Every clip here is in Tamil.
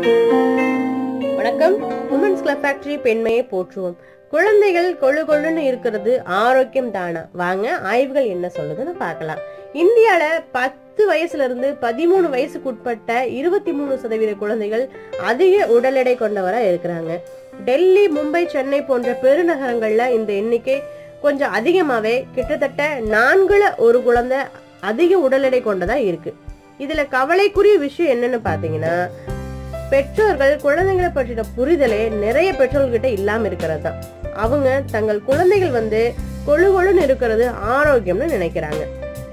வணக்கம் உமன்ஸ் கிளப் ஃபேக்டரி பெண்மையை போற்றுவோம் குழந்தைகள் கொழு கொழுன்னு இருக்கிறது ஆரோக்கியம் தானா வாங்க ஆய்வுகள் என்ன சொல்லுதுன்னு பார்க்கலாம் இந்தியால பத்து வயசுல இருந்து பதிமூணு வயசுக்கு உட்பட்ட இருபத்தி மூணு சதவீத குழந்தைகள் அதிக உடல் எடை கொண்டவரா இருக்கிறாங்க டெல்லி மும்பை சென்னை போன்ற பெருநகரங்கள்ல இந்த எண்ணிக்கை கொஞ்சம் அதிகமாவே கிட்டத்தட்ட நான்குல ஒரு குழந்தை அதிக உடல் எடை கொண்டதா இருக்கு இதுல கவலைக்குரிய விஷயம் என்னன்னு பாத்தீங்கன்னா பெற்றோர்கள் குழந்தைகளை பற்றின புரிதலே நிறைய பெற்றோர்கிட்ட இல்லாம இருக்கிறது தான் அவங்க தங்கள் குழந்தைகள் வந்து கொழு கொழுன்னு இருக்கிறது ஆரோக்கியம்னு நினைக்கிறாங்க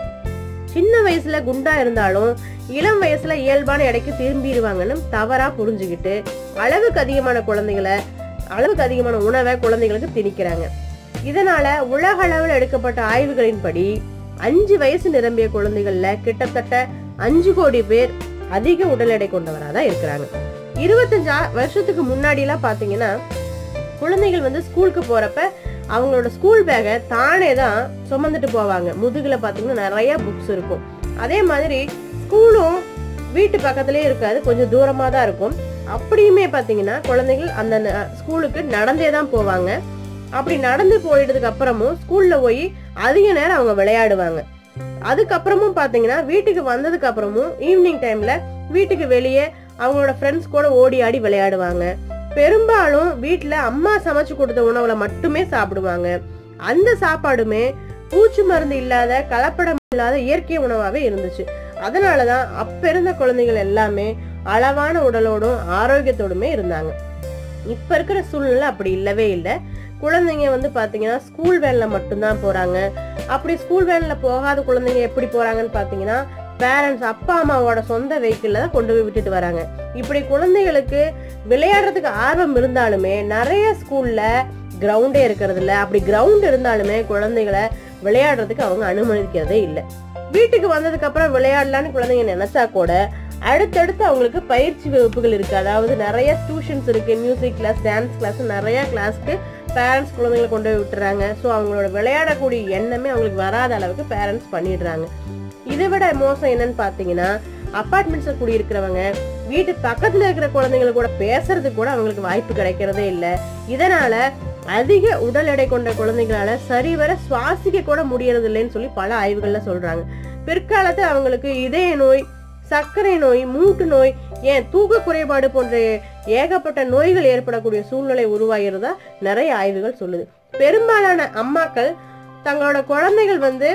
சின்ன வயசுல குண்டா இருந்தாலும் இளம் வயசுல இயல்பான எடைக்கு திரும்பிடுவாங்கன்னு தவறா புரிஞ்சுக்கிட்டு அளவுக்கு அதிகமான குழந்தைகளை அளவுக்கு அதிகமான உணவை குழந்தைகளுக்கு திணிக்கிறாங்க இதனால உலக அளவில் எடுக்கப்பட்ட ஆய்வுகளின்படி அஞ்சு வயசு நிரம்பிய குழந்தைகள்ல கிட்டத்தட்ட அஞ்சு கோடி பேர் அதிக உடல் எடை கொண்டவராக தான் இருக்கிறாங்க இருபத்தஞ்சு ஆ- வருஷத்துக்கு முன்னாடி எல்லாம் பாத்தீங்கன்னா குழந்தைகள் வந்து ஸ்கூலுக்கு போறப்ப அவங்களோட ஸ்கூல் பேக்கை தானே தான் சுமந்துட்டு போவாங்க முதுகுல பாத்தீங்கன்னா நிறைய புக்ஸ் இருக்கும் அதே மாதிரி ஸ்கூலும் வீட்டு பக்கத்துலயே இருக்காது கொஞ்சம் தூரமா தான் இருக்கும் அப்படியுமே பாத்தீங்கன்னா குழந்தைகள் அந்த ந- ஸ்கூலுக்கு நடந்தே தான் போவாங்க அப்படி நடந்து போயிட்டதுக்கு அப்புறமும் ஸ்கூல்ல போய் அதிக நேரம் அவங்க விளையாடுவாங்க அதுக்கப்புறமும் பாத்தீங்கன்னா வீட்டுக்கு வந்ததுக்கு அப்புறமும் ஈவினிங் டைம்ல வீட்டுக்கு வெளியே அவங்களோட ஃப்ரெண்ட்ஸ் கூட ஓடி ஆடி விளையாடுவாங்க பெரும்பாலும் வீட்ல அம்மா சமைச்சு கொடுத்த உணவுல மட்டுமே சாப்பிடுவாங்க அந்த சாப்பாடுமே பூச்சி மருந்து இல்லாத கலப்படம் இல்லாத இயற்கை உணவாவே இருந்துச்சு அதனாலதான் அப்ப இருந்த குழந்தைகள் எல்லாமே அளவான உடலோடும் ஆரோக்கியத்தோடுமே இருந்தாங்க இப்ப இருக்கிற சூழ்நிலை அப்படி இல்லவே இல்லை குழந்தைங்க வந்து பாத்தீங்கன்னா ஸ்கூல் வேன்ல மட்டும்தான் போறாங்க அப்படி ஸ்கூல் வேன்ல போகாத குழந்தைங்க எப்படி போறாங்கன்னு பாத்தீங்கன்னா பேரண்ட்ஸ் அப்பா அம்மாவோட சொந்த வெஹிக்கிள்ல தான் கொண்டு போய் விட்டுட்டு வராங்க இப்படி குழந்தைகளுக்கு விளையாடுறதுக்கு ஆர்வம் இருந்தாலுமே நிறைய ஸ்கூல்ல கிரவுண்டே இருக்கிறது இல்ல அப்படி கிரவுண்ட் இருந்தாலுமே குழந்தைகளை விளையாடுறதுக்கு அவங்க அனுமதிக்கிறதே இல்லை வீட்டுக்கு வந்ததுக்கு அப்புறம் விளையாடலான்னு குழந்தைங்க நினைச்சா கூட அடுத்தடுத்து அவங்களுக்கு பயிற்சி வகுப்புகள் இருக்கு அதாவது நிறைய டியூஷன்ஸ் இருக்கு மியூசிக் கிளாஸ் டான்ஸ் கிளாஸ் நிறைய கிளாஸ்க்கு பேரண்ட்ஸ் குழந்தைங்களை கொண்டு போய் விட்டுறாங்க ஸோ அவங்களோட விளையாடக்கூடிய எண்ணமே அவங்களுக்கு வராத அளவுக்கு பேரண்ட்ஸ் பண்ணிடுறாங்க இதை விட மோசம் என்னன்னு பார்த்தீங்கன்னா அப்பார்ட்மெண்ட்ஸ்ல குடியிருக்கிறவங்க வீட்டு பக்கத்துல இருக்கிற குழந்தைங்க கூட பேசுறதுக்கு கூட அவங்களுக்கு வாய்ப்பு கிடைக்கிறதே இல்லை இதனால அதிக உடல் எடை கொண்ட குழந்தைங்களால சரிவர சுவாசிக்க கூட முடியறது இல்லைன்னு சொல்லி பல ஆய்வுகள்ல சொல்றாங்க பிற்காலத்துல அவங்களுக்கு இதய நோய் சர்க்கரை நோய் மூட்டு நோய் ஏன் தூக்க குறைபாடு போன்ற ஏகப்பட்ட நோய்கள் ஏற்படக்கூடிய சூழ்நிலை உருவாகிறதா நிறைய ஆய்வுகள் சொல்லுது பெரும்பாலான அம்மாக்கள் தங்களோட குழந்தைகள் வந்து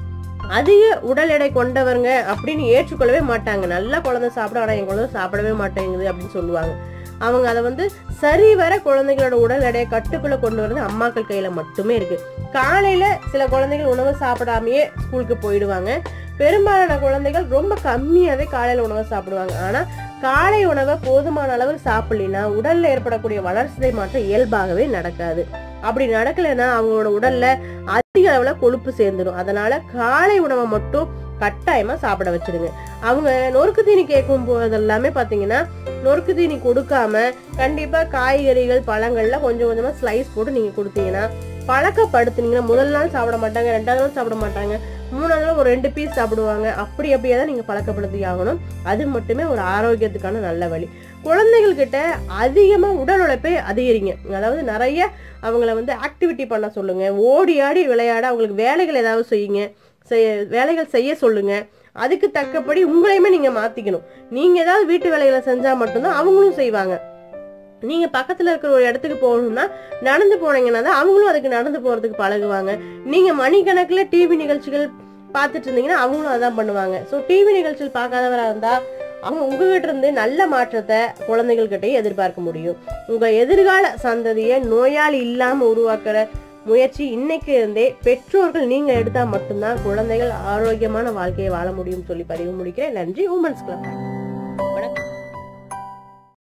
அதிக உடல் எடை கொண்டவங்க அப்படின்னு ஏற்றுக்கொள்ளவே மாட்டாங்க நல்லா குழந்தை சாப்பிட ஆனா என் குழந்தை சாப்பிடவே மாட்டேங்குது அப்படின்னு சொல்லுவாங்க அவங்க அதை வந்து சரிவர குழந்தைகளோட உடல் எடையை கட்டுக்குள்ள கொண்டு வரது அம்மாக்கள் கையில மட்டுமே இருக்கு காலையில சில குழந்தைகள் உணவு சாப்பிடாமயே ஸ்கூலுக்கு போயிடுவாங்க பெரும்பாலான குழந்தைகள் ரொம்ப கம்மியாவே காலையில உணவை சாப்பிடுவாங்க ஆனா காலை உணவை போதுமான அளவு சாப்பிடலினா உடல்ல ஏற்படக்கூடிய வளர்சிதை மாற்றம் இயல்பாகவே நடக்காது அப்படி நடக்கலைன்னா அவங்களோட உடல்ல அதிக அளவுல கொழுப்பு சேர்ந்துடும் அதனால காலை உணவை மட்டும் கட்டாயமா சாப்பிட வச்சிடுங்க அவங்க நொறுக்கு தீனி கேட்கும் போதெல்லாமே பாத்தீங்கன்னா நொறுக்கு தீனி கொடுக்காம கண்டிப்பா காய்கறிகள் பழங்கள்ல கொஞ்சம் கொஞ்சமா ஸ்லைஸ் போட்டு நீங்க கொடுத்தீங்கன்னா பழக்கப்படுத்துனீங்கன்னா முதல் நாள் சாப்பிட மாட்டாங்க ரெண்டாவது நாள் சாப்பிட மாட்டாங்க மூணாவது நாள் ஒரு ரெண்டு பீஸ் சாப்பிடுவாங்க அப்படி அப்படியே தான் நீங்க பழக்கப்படுத்தி ஆகணும் அது மட்டுமே ஒரு ஆரோக்கியத்துக்கான நல்ல வழி குழந்தைகள் கிட்ட அதிகமா உடல் உழைப்பை அதிகரிங்க அதாவது நிறைய அவங்கள வந்து ஆக்டிவிட்டி பண்ண சொல்லுங்க ஓடி ஆடி விளையாட அவங்களுக்கு வேலைகள் ஏதாவது செய்யுங்க செய்ய வேலைகள் செய்ய சொல்லுங்க அதுக்கு தக்கபடி உங்களையுமே நீங்க மாத்திக்கணும் நீங்க ஏதாவது வீட்டு வேலைகளை செஞ்சா மட்டும்தான் அவங்களும் செய்வாங்க நீங்க பக்கத்துல இருக்கிற ஒரு இடத்துக்கு போகணும்னா நடந்து போனீங்கன்னா தான் அவங்களும் அதுக்கு நடந்து போறதுக்கு பழகுவாங்க நீங்க மணிக்கணக்குல டிவி நிகழ்ச்சிகள் பார்த்துட்டு இருந்தீங்கன்னா அவங்களும் அதான் பண்ணுவாங்க ஸோ டிவி நிகழ்ச்சிகள் பார்க்காதவரா இருந்தா அவங்க உங்ககிட்ட இருந்து நல்ல மாற்றத்தை குழந்தைகள் கிட்டயும் எதிர்பார்க்க முடியும் உங்க எதிர்கால சந்ததியை நோயாளி இல்லாம உருவாக்குற முயற்சி இன்னைக்கு இருந்தே பெற்றோர்கள் நீங்க எடுத்தா மட்டும்தான் குழந்தைகள் ஆரோக்கியமான வாழ்க்கையை வாழ முடியும் சொல்லி பதிவு முடிக்கிறேன் நன்றி உமன்ஸ் கிளப் வணக்கம்